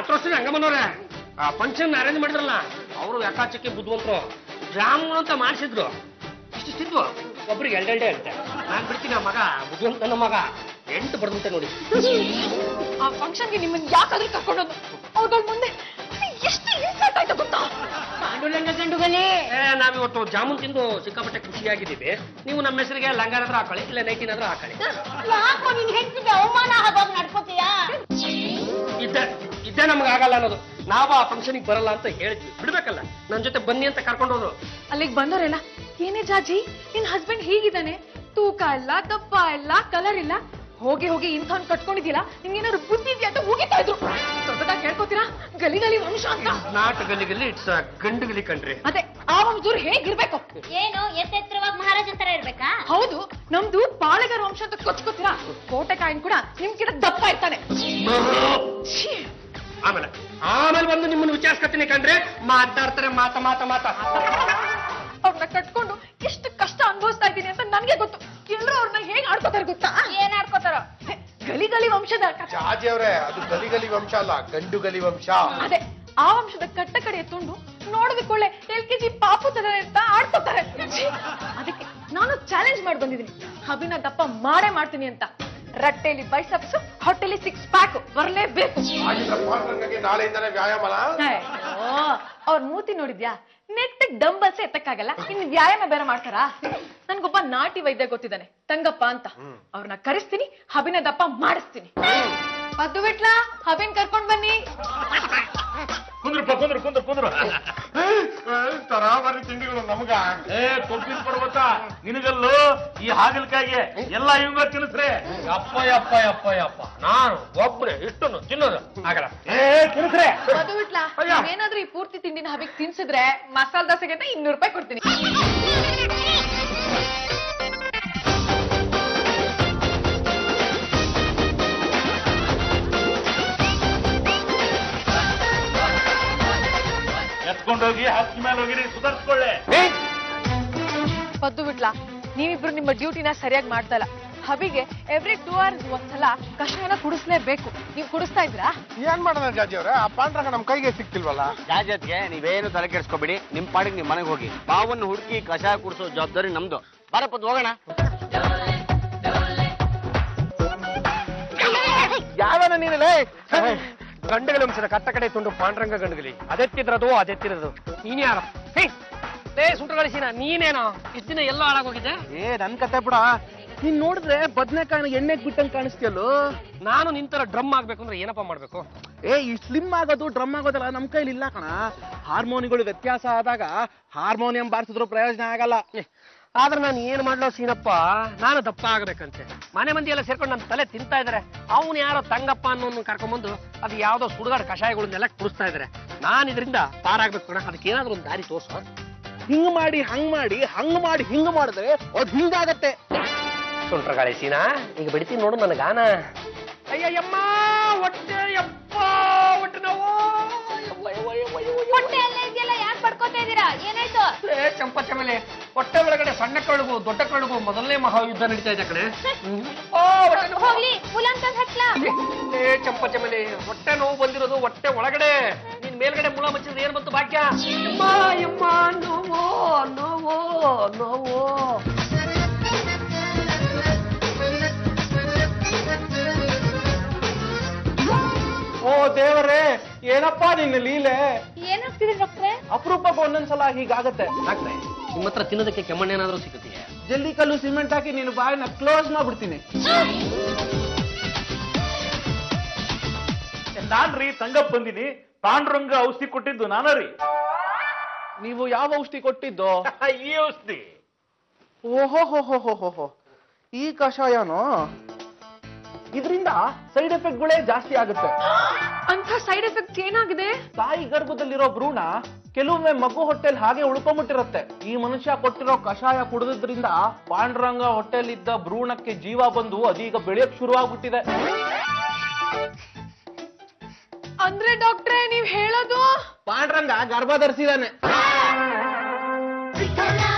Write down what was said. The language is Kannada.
ಮಾತೃಶ್ರೀ ಹಂಗಮ್ಮನವ್ರೆ ಆ ಫಂಕ್ಷನ್ ಅರೇಂಜ್ ಮಾಡಿದ್ರಲ್ಲ ಅವರು ಯಾಕಾಚಕ್ಕೆ ಬುದ್ಧಿವಂತರು ಜಾಮೂನ್ ಅಂತ ಮಾಡಿಸಿದ್ರು ಇಷ್ಟಿಷ್ಟಿದ್ವು ಒಬ್ರಿಗೆ ಎರಡೆರಡೆ ಅಂತೆ ನಾನ್ ಬಿಡ್ತೀನಿ ಆ ಮಗ ಬುದ್ಧಿವಂತ ನನ್ನ ಮಗ ಎಂಟು ಬಡ್ದಂತೆ ನೋಡಿ ಆ ಫಂಕ್ಷನ್ಗೆ ನಿಮ್ಮನ್ನ ಯಾಕಾದ್ರೂ ಕರ್ಕೊಂಡೋದು ಅವ್ಗಳ ಮುಂದೆ ಎಷ್ಟು ಇನ್ಸಲ್ಟ್ ಆಯ್ತು ಗೊತ್ತಾ ಪಾಂಡುರಂಗ ಗಂಡುಗಲಿ ಏ ನಾವಿವತ್ತು ಜಾಮೂನ್ ತಿಂದು ಸಿಕ್ಕಾಪಟ್ಟೆ ಖುಷಿಯಾಗಿದ್ದೀವಿ ನೀವು ನಮ್ಮ ಹೆಸರಿಗೆ ಲಂಗಾರಾದ್ರೂ ಹಾಕೊಳ್ಳಿ ಇಲ್ಲ ನೈಟಿನಾದ್ರೂ ಹಾಕೊಳ್ಳಿ ಯಾಕೋ ನಿನ್ ಹೆಂಡತಿಗೆ ಅವಮಾನ ಆಗೋಗ್ ನಡ್ಕೋತೀಯಾ ಇದ್ದೆ ಇದ್ದೇ ನಮ್ಗೆ ಆಗಲ್ಲ ಅನ್ನೋದು ನಾವು ಆ ಫಂಕ್ಷನಿಗೆ ಬರಲ್ಲ ಅಂತ ಹೇಳಿದ್ವಿ ಬಿಡ್ಬೇಕಲ್ಲ ನನ್ನ ಜೊತೆ ಬನ್ನಿ ಅಂತ ಕರ್ಕೊಂಡು ಹೋದ್ರು ಅಲ್ಲಿಗೆ ಬಂದವರೆಲ್ಲ ಏನೇ ಜಾಜಿ ನಿನ್ ಹಸ್ಬೆಂಡ್ ಹೀಗಿದ್ದಾನೆ ತೂಕ ಇಲ್ಲ ದಪ್ಪ ಇಲ್ಲ ಕಲರ್ ಇಲ್ಲ ಹೋಗಿ ಹೋಗಿ ಇಂಥವ್ನ್ ಕಟ್ಕೊಂಡಿದ್ಯಲ್ಲ ನಿಮ್ಗೇನಾದ್ರು ಬುದ್ಧಿ ಇದೆಯಾ ಅಂತ ಹೋಗಿತಾ ಇದ್ರು ದೊಡ್ಡದಾಗಿ ಹೇಳ್ಕೊತೀರಾ ಗಲಿ ಗಲಿ ವಂಶ ಅಂತ ನಾಟ್ ಗಲ್ಲಿಗಲ್ಲಿ ಇಟ್ಸ್ ಗಂಡು ಗಲಿ ಕಣ್ರಿ ಅದೇ ಆ ವಂಶದವ್ರು ಹೇಗಿರ್ಬೇಕು ಏನು ಎತ್ತೆತ್ತರವಾಗಿ ಮಹಾರಾಜ ತರ ಇರ್ಬೇಕಾ ಹೌದು ನಮ್ದು ಪಾಳೆಗಾರ ವಂಶ ಅಂತ ಕೊಚ್ಕೋತೀರಾ ಕೋಟೆಕಾಯಿನ್ ಕೂಡ ನಿಮ್ ಕಿಡ ದಪ್ಪ ಇರ್ತಾನೆ ಛೀ. ಆಮೇಲೆ ಆಮೇಲೆ ಬಂದು ನಿಮ್ಮನ್ನು ವಿಚಾರಿಸ್ಕೊತೀನಿ ಕಂಡ್ರೆ ಮಾತಾಡ್ತಾರೆ ಮಾತ ಮಾತ ಮಾತ ಅವ್ರನ್ನ ಕಟ್ಕೊಂಡು ಎಷ್ಟು ಕಷ್ಟ ಅನುಭವಿಸ್ತಾ ಇದ್ದೀನಿ ಅಂತ ನನ್ಗೆ ಗೊತ್ತು ಎಲ್ಲರೂ ಅವ್ರನ್ನ ಹೇಗ್ ಆಡ್ಕೋತಾರೆ ಗೊತ್ತಾ ಏನ್ ಆಡ್ಕೋತಾರ ಹೇ, ಗಲಿ ಗಲಿ ವಂಶದ ಕ- ಜಾಜಿ ಅವ್ರೆ ಅದು ಗಲಿ ಗಲಿ ವಂಶ ಅಲ್ಲ ಗಂಡು ಗಲಿ ವಂಶ ಅದೇ ಆ ವಂಶದ ಕಟ್ಟ ಕಡೆ ತುಂಡು ನೋಡೋದಕ್ಕೊಳ್ಳೆ ಎಲ್ ಕೆ ಜಿ ಪಾಪು ತರ ಅಂತ ಆಡ್ಕೋತಾರೆ ಛೀ, ಅದಕ್ಕೆ ನಾನು ಚಾಲೆಂಜ್ ಮಾಡಿ ಬಂದಿದ್ದೀನಿ ಹಬಿನ ದಪ್ಪ ಮಾಡೇ ಮಾಡ್ತೀನಿ ಅಂತ ರಟ್ಟೆಲಿ ಬೈಸಪ್ಸ್ ಹೊಟ್ಟೆಲಿ ಸಿಕ್ಸ್ ಪ್ಯಾಕ್ ಬರ್ಲೇಬೇಕು ಆಗಿದ್ರೆ ಪಾಂಡುರಂಗಗೆ ನಾಳೆಯಿಂದಲೇ ವ್ಯಾಯಾಮನ ಅವ್ರ ಮೂತಿ ನೋಡಿದ್ಯಾ ನೆಟ್ ಡಂಬಲ್ಸ್ ಎತ್ತಕ್ಕಾಗಲ್ಲ ಇನ್ನು ವ್ಯಾಯಾಮ ಬೇರೆ ಮಾಡ್ತಾರಾ ನನ್ಗೊಬ್ಬ ನಾಟಿ ವೈದ್ಯ ಗೊತ್ತಿದ್ದಾನೆ ತಂಗಪ್ಪ ಅಂತ ಅವ್ರನ್ನ ಕರೆಸ್ತೀನಿ ಹಬಿನ ದಪ್ಪ ಮಾಡಿಸ್ತೀನಿ ಪದ್ದು ಬಿಟ್ಲಾ ಹಬಿನ್ ಕರ್ಕೊಂಡ್ ಬನ್ನಿ ಕುಂದ್ರಪ್ಪ ಕುಂದ್ರ ಕುಂದ್ರ ಕುಂದ್ರ ತರಾವರಿ ತಿಂಡಿಗಳು ನಮಗ ಏ ಕೊಬ್ಬಿನ ಪರ್ವತ ನಿನಗಲ್ಲು ಈ ಹಾಗಲಕಾಯಿಗೆ ಎಲ್ಲ ಇವಂಗ ತಿನ್ಸ್ರೆ ಯಪ್ಪ ಯಪ್ಪ ಯಪ್ಪ ಯಪ್ಪ ನಾನು ಒಬ್ರೆ ಇಷ್ಟನ್ನು ತಿನ್ನೋದು ಆಗಲ್ಲ ಏ ತಿನ್ಸ್ರೆ ಪದ್ದು ಬಿಟ್ಲಾ ಅಯ್ಯ. ಏನಾದ್ರೂ ಈ ಪೂರ್ತಿ ತಿಂಡಿನ ಹಬಿಗ್ ತಿನ್ಸಿದ್ರೆ ಮಸಾಲ ದೋಸೆಗೆ ಅಂತ ಇನ್ನೂರು ರೂಪಾಯಿ ಕೊಡ್ತೀನಿ ಎತ್ಕೊಂಡೋಗಿ ಹತ್ತಿ ಮೇಲೆ ಹೋಗಿರಿ ಸುಧಾರಿಸ್ಕೊಳ್ಳೆ ಪದ್ದು ಬಿಟ್ಲಾ ನೀವಿಬ್ರು ನಿಮ್ಮ ಡ್ಯೂಟಿನ ಸರಿಯಾಗಿ ಮಾಡ್ತಾ ಇಲ್ಲ ಹಬಿಗೆ ಎವ್ರಿ ಟೂ ಅವರ್ಸ್ ಒಂದ್ಸಲ ಕಷಾಯನ ಕುಡಿಸ್ಲೇಬೇಕು ನೀವು ಕುಡಿಸ್ತಾ ಇದ್ರಾ ಏನ್ ಮಾಡೋಣ ಜಾಜಿ ಅವ್ರೆ ಆ ಪಾಂಡುರಂಗ ನಮ್ ಕೈಗೆ ಸಿಕ್ತಿಲ್ವಲ್ಲ ಜಾಜತ್ಗೆ ನೀವೇನು ತಲೆ ಕೆಡಿಸ್ಕೊಬೇಡಿ ನಿಮ್ ಪಾಡಿಗೆ ನಿಮ್ ಮನೆಗೆ ಹೋಗಿ ಮಾವನ್ನು ಹುಡುಕಿ ಕಷಾಯ ಕುಡಿಸೋ ಜವಾಬ್ದಾರಿ ನಮ್ದು ಬಾರಪ್ಪ ಹೋಗೋಣ ಯಾವನ ನೀನಲೇ ಗಂಡುಗಲಿ ವಂಶದ ಕಟ್ಟ ಕಡೆ ತುಂಡು ಪಾಂಡ್ರಂಗ ಗಂಡುಗಲಿ ಅದೆತ್ತಿದ್ರದು ಅದೆತ್ತಿರದು ನೀನ್ ಯಾರ ಹೇ ಲೇ ಸುಂಟು ಗಳಿಸಿನ ನೀನೇನೋ ಇಷ್ಟ ದಿನ ಎಲ್ಲೋ ಹಾಳಾಗೋಗಿದ್ದೆ ಏ ನನ್ ಕತೆ ಬಿಡ ನೀನ್ ನೋಡಿದ್ರೆ ಬದ್ನೆಕಾಯಿನ ಎಣ್ಣೆಗ್ ಬಿಟ್ಟಂಗ್ ಕಾಣಿಸ್ತಿಯಲ್ಲೋ ನಾನು ನಿಂತರ ಡ್ರಮ್ ಆಗ್ಬೇಕು ಅಂದ್ರೆ ಏನಪ್ಪ ಮಾಡ್ಬೇಕು ಏ ಈ ಸ್ಲಿಮ್ ಆಗೋದು ಡ್ರಮ್ ಆಗೋದಲ್ಲ ನಮ್ ಕೈಲಿ ಇಲ್ಲ ಕಣ ಹಾರ್ಮೋನಿಗಳು ವ್ಯತ್ಯಾಸ ಆದಾಗ ಹಾರ್ಮೋನಿಯಂ ಬಾರಿಸಿದ್ರು ಪ್ರಯೋಜನ ಆಗಲ್ಲ ಏ, ಆದ್ರೆ ನಾನು ಏನ್ ಮಾಡ್ಲೋ ಸೀನಪ್ಪ ನಾನು ದಪ್ಪ ಆಗ್ಬೇಕಂತೆ ಮನೆ ಮಂದಿ ಎಲ್ಲ ಸೇರ್ಕೊಂಡು ನನ್ನ ತಲೆ ತಿಂತಾ ಇದಾರೆ ಅವನು ಯಾರೋ ತಂಗಪ್ಪ ಅನ್ನೋನ್ ಕರ್ಕೊಂಬಂದು ಅದು ಯಾವ್ದೋ ಸುಡುಗಾಡು ಕಷಾಯಗಳನ್ನೆಲ್ಲ ಕುಡಿಸ್ತಾ ಇದಾರೆ ನಾನು ಇದರಿಂದ ಪಾರಾಗ್ಬೇಕು ಕಣ ಅದಕ್ಕೆ ಏನಾದ್ರೂ ಒಂದು ದಾರಿ ತೋರ್ಸು ಹಿಂಗ್ ಮಾಡಿ ಹಂಗ್ ಮಾಡಿ ಹಂಗ್ ಮಾಡಿ ಹಿಂಗ್ ಮಾಡಿದ್ರೆ ಅದ್ ಹಿಂಗಾಗತ್ತೆ ಸುಂಟ್ರ ಗಾಳಿ ಸೀನಾ ಈಗ ಬಿಡ್ತೀನಿ ನೋಡು ನನ್ನ ಗಾನ ಅಯ್ಯಯ್ಯಮ್ಮ ಹೊಟ್ಟೆ ಯಪ್ಪ ಹೊಟ್ಟೆ ನೋವು ಯವ್ವ, ಯವ್ವ, ಯವ್ವ, ಯವ್ವ, ಯವ್ವ. ಹೊಟ್ಟೆ ಎಲ್ಲ ಇದೆಯಲ್ಲ ಯಾಕೆ ಪಡ್ಕೋತಾ ಇದೀರಾ ಏನಾಯ್ತು ಏ ಚಂಪ ಚಮಲೆ ಹೊಟ್ಟೆ ಒಳಗಡೆ ಸಣ್ಣ ಕಳುಗು ದೊಡ್ಡ ಕಳುಗು ಮೊದಲನೇ ಮಹಾಯುದ್ಧ ನಡೀತಾ ಇದೆ ಕಡೆ ಓ ಹೊಟ್ಟೆ ನೋವು. ಹೋಗ್ಲಿ ಮುಲಾಂತ ಹಚ್ಲಾ ಏ ಚಂಪ ಚಮಲೆ ಹೊಟ್ಟೆ ನೋವು ಬಂದಿರೋದು ಹೊಟ್ಟೆ ಒಳಗಡೆ ನಿನ್ ಮೇಲ್ಗಡೆ ಮುಳ ಮಚ್ಚಿದ್ರೆ ಏನ್ ಬಂತು ಭಾಗ್ಯ ಯಮ್ಮ ಯಮ್ಮ ನೋವು ನೋವು ನೋವು ಓ ದೇವರೇ ಏನಪ್ಪಾ ನಿನ್ನ ಲೀಲೆ ಏನಾಗ್ತಿದೆ ಡಾಕ್ಟ್ರೆ ಅಪರೂಪಕ್ಕೆ ಒಂದೊಂದ್ಸಲ ಹೀಗಾಗತ್ತೆ ಡಾಕ್ಟ್ರೆ ನಿಮ್ಮ ಹತ್ರ ತಿನ್ನೋದಕ್ಕೆ ಕೆಮ್ಮಣ್ಣೆ ಏನಾದ್ರೂ ಸಿಗುತ್ತೀಯ ಜಲ್ಲಿ ಕಲ್ಲು ಸಿಮೆಂಟ್ ಹಾಕಿ ನಿನ್ನ ಬಾಯಿನ ಕ್ಲೋಸ್ ಮಾಡ್ಬಿಡ್ತೀನಿ ನಾನ್ರಿ ತಂಗಪ್ ಬಂದಿನಿ ಪಾಂಡುರಂಗ ಔಷಧಿ ಕೊಟ್ಟಿದ್ದು ನಾನರಿ ನೀವು ಯಾವ ಔಷಧಿ ಕೊಟ್ಟಿದ್ದು ಈ ಔಷಧಿ ಓಹೋ ಹೋ ಹೋ ಹೋ ಹೋ ಹೋ ಈ ಕಷಾಯನೋ ಇದರಿಂದ ಸೈಡ್ ಎಫೆಕ್ಟ್ಗಳೇ ಜಾಸ್ತಿ ಆಗುತ್ತೆ ಅಂತ ಸೈಡ್ ಎಫೆಕ್ಟ್ ಏನಾಗಿದೆ ತಾಯಿ ಗರ್ಭದಲ್ಲಿರೋ ಭ್ರೂಣ ಕೆಲವೊಮ್ಮೆ ಮಗು ಹೊಟ್ಟೆಲ್ ಹಾಗೆ ಉಳ್ಕೊಂಬಿಟ್ಟಿರುತ್ತೆ ಈ ಮನುಷ್ಯ ಕೊಟ್ಟಿರೋ ಕಷಾಯ ಕುಡಿದ್ರಿಂದ ಪಾಂಡುರಂಗ ಹೊಟ್ಟೆಲಿದ್ದ ಭ್ರೂಣಕ್ಕೆ ಜೀವ ಬಂದು ಅದೀಗ ಬೆಳೆಯಕ್ ಶುರು ಆಗ್ಬಿಟ್ಟಿದೆ ಅಂದ್ರೆ ಡಾಕ್ಟ್ರೆ ನೀವ್ ಹೇಳೋದು ಪಾಂಡುರಂಗ ಗರ್ಭ ಧರಿಸಿದಾನೆ ವಿಠಲ